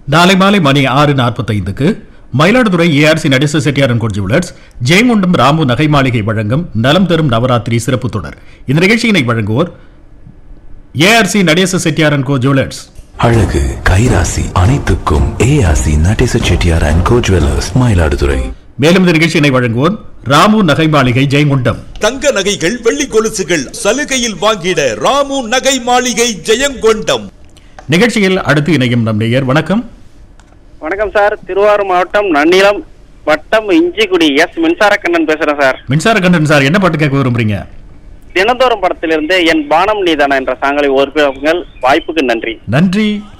நாளை மாலை மணி ஆறு நாற்பத்தைந்துக்கு மயிலாடுதுறை ஏஆர்சி நடேச செட்டியாரன் கோட் ஜுவலர்ஸ் ஜெயங்கொண்டம் ராமு நகை மாளிகை வழங்கும் நலம் தரும் நவராத்திரி சிறப்பு தொடர் இந்த நிகழ்ச்சியினை வழங்குவோர் ஏஆர்சி நடேச செட்டியாரன் கோ ஜுவலர்ஸ் அழகு கைராசி அனைத்துக்கும் ARC Natesa Chettiar and co jewellers Mayiladuthurai மேலும் இந்த நிகழ்ச்சியினை வழங்குவோர் ராமு நகை மாளிகை ஜெயங்கொண்டம் தங்க நகைகள் வெள்ளி கொலுசுகள் சலுகையில் வாங்கிட ராமு நகை மாளிகை ஜெயங்கொண்டம் நிகழ்ச்சியில் அடுத்து இணையும் நம் நேயர் வணக்கம் வணக்கம் சார் திருவாரூர் மாவட்டம் நன்னிலம் வட்டம் இஞ்சிக்குடி எஸ் மின்சார கண்ணன் பேசுறேன் சார் மின்சார கண்டன் சார் என்ன பாட்டு கேட்க விரும்புறீங்க தினந்தோறும் படத்திலிருந்து என் பானம் நீதானா என்ற சாங்கலை ஒருப்பிடுங்கள் வாய்ப்புக்கு நன்றி நன்றி